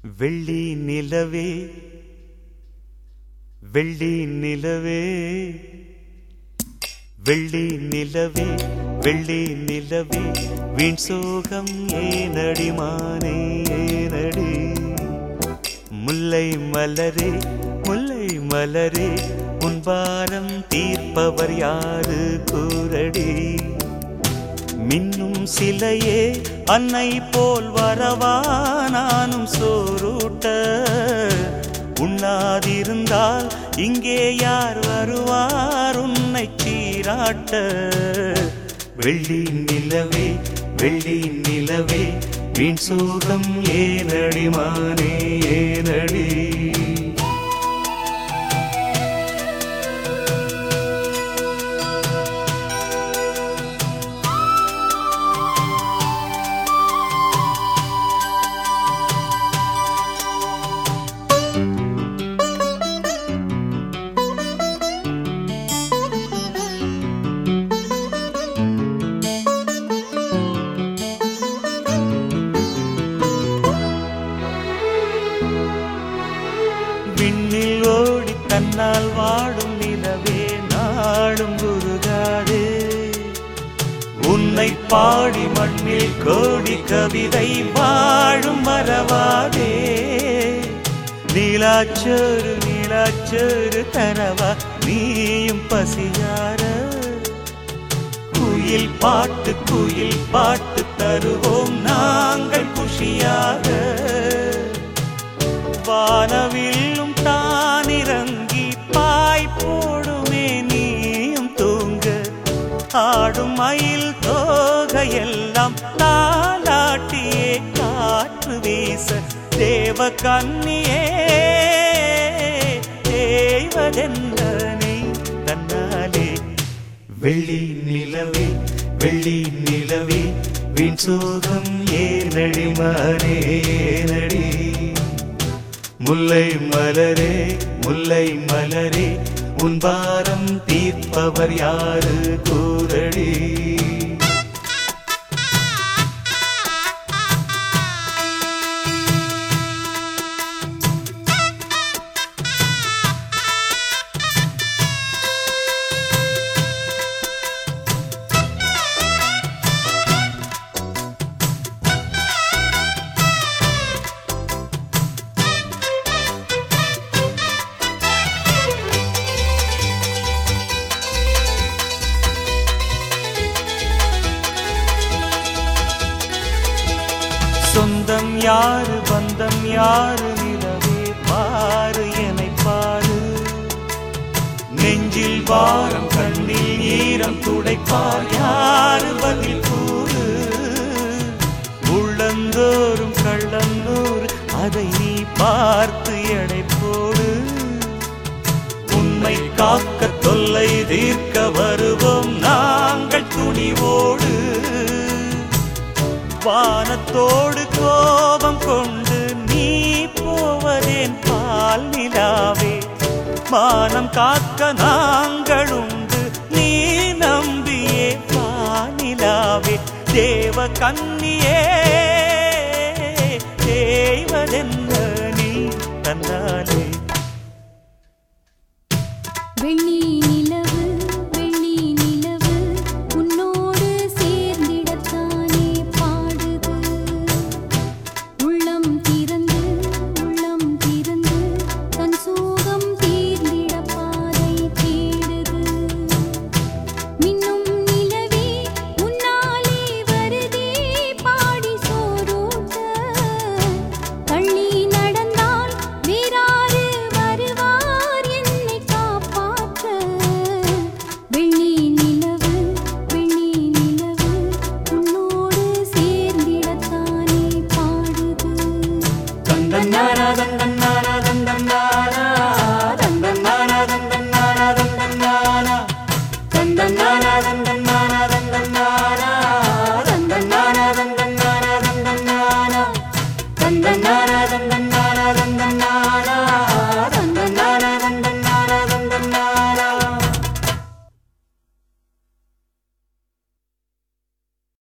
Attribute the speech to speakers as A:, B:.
A: வெள்ளி நிலவே வெள்ளி நிலவே வெள்ளி நிலவே வெள்ளி நிலவே வீண் சோகம் ஏனடி மானே ஏனடி முல்லை மலரே முல்லை மலரே உன் பாரம் தீர்ப்பவர் யாரு கூரடி மின்னும் சிலையே அன்னை போல் வரவா நானும் சோரூட்ட உண்ணாதிருந்தால் இங்கே யார் வருவார் உன்னை சீராட்ட வெள்ளி நிலவே வெள்ளி நிலவே வீண் சோகம் ஏனடி மானே ஏனடி விண்ணில் ஓடி தன்னால் வாடும் நிலவே நாடும் உருகாதே உன்னை பாடி மண்ணில் கோடி கவிதை வாழும் மறவாதே நீலாச்சோறு நீலாச்சோறு தரவா நீயும் பசியார குயில் பாட்டு குயில் பாட்டு தருவோம் நாங்கள் குஷியாக வானவில்லும் தானிறங்கி பாய் போடுமே நீயும் தூங்க ஆடும் மயில் தோகையெல்லாம் தாலாட்டியே காற்று வீச தேவ கண்ணியே தேவதென்ன நீ தன்னாலே வெள்ளி நிலவே வெள்ளி நிலவே வீண் சோகம் ஏனடி மானே ஏனடி முல்லை மலரே முல்லை மலரே உன் பாரம் தீர்ப்பவர் யாரு கூரடி சொந்தம் யாரு பந்தம் யாரு நிலவே பாரு என்னை பாரு நெஞ்சில் வாரம் கண்ணில் ஈரம் துடைப்பார் யாரு பதில் கூறு உள்ளந்தோறும் கள்ளந்தோறு அதை நீ பார்த்து எடை போடு உண்மை காக்க தொல்லை தீர்க்க வருவோம் நாங்கள் துணிவோடு வானத்தோடு கோபம் கொண்டு நீ போவதேன் பால் நிலாவே மானம் காக்க நாங்கள் உண்டு நீ நம்பியே வானிலாவே தேவ கன்னியே தேவதென்ன நீ தன்னாலே
B: வெள்ளி நிலவு வெள்ளி நிலவு உன்னோடு சேர்ந்திடத்தானே பாடுது உள்ளம் திறந்து உள்ளம் திறந்து தன் சோகம் தீர்ந்திட பாதை தேடுது மின்னும் நிலவே உன்னாலே வருதே பாடி சோரோட்ட தள்ளி நடந்தால் வேறாறு வருவார் என்னை காப்பாற்ற வெள்ளி நிலவு வெள்ளி நிலவு உன்னோடு சேர்ந்திடத்தானே பாடுது
A: தந்தன்னாரா தந்தன்னாரா தந்தன்னாரா தந்தன்னாரா தந்தன்னாரா தந்தன்னாரா தந்தன்னாரா தந்தன்னாரா தந்தன்னாரா தந்தன்னாரா தந்தன்னாரா தந்தன்னாரா தந்தன்னாரா தந்தன்னாரா